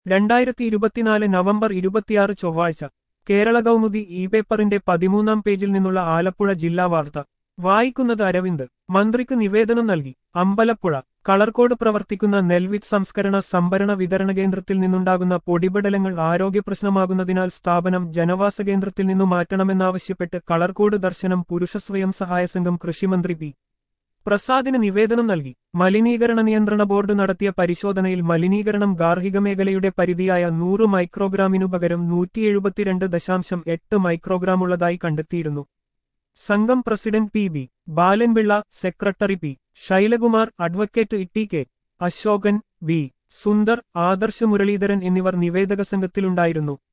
രണ്ടായിരത്തി ഇരുപത്തിനാല് നവംബർ ഇരുപത്തിയാറ് ചൊവ്വാഴ്ച കേരള കൗമുദി ഇ പേപ്പറിന്റെ പതിമൂന്നാം പേജിൽ നിന്നുള്ള ആലപ്പുഴ ജില്ലാ വാർത്ത വായിക്കുന്നത് അരവിന്ദ് മന്ത്രിക്ക് നിവേദനം നൽകി അമ്പലപ്പുഴ കളർക്കോട് പ്രവർത്തിക്കുന്ന നെൽവിത്ത് സംസ്കരണ സംഭരണ വിതരണ കേന്ദ്രത്തിൽ നിന്നുണ്ടാകുന്ന പൊടിപടലങ്ങൾ ആരോഗ്യപ്രശ്നമാകുന്നതിനാൽ സ്ഥാപനം ജനവാസ കേന്ദ്രത്തിൽ നിന്നു മാറ്റണമെന്നാവശ്യപ്പെട്ട് കളർക്കോട് ദർശനം പുരുഷ സ്വയം സഹായ സംഘം കൃഷിമന്ത്രി പി പ്രസാദിന് നിവേദനം നൽകി മലിനീകരണ നിയന്ത്രണ ബോർഡ് നടത്തിയ പരിശോധനയിൽ മലിനീകരണം ഗാർഹിക മേഖലയുടെ പരിധിയായ നൂറ് മൈക്രോഗ്രാമിനു പകരം നൂറ്റി എഴുപത്തിരണ്ട് ദശാംശം എട്ട് മൈക്രോഗ്രാം ഉള്ളതായി കണ്ടെത്തിയിരുന്നു സംഘം president P B Balanpillai secretary P Shailakumar advocate E K Ashokan V Sundar Adarsh Muraleedharan എന്നിവർ നിവേദക സംഘത്തിലുണ്ടായിരുന്നു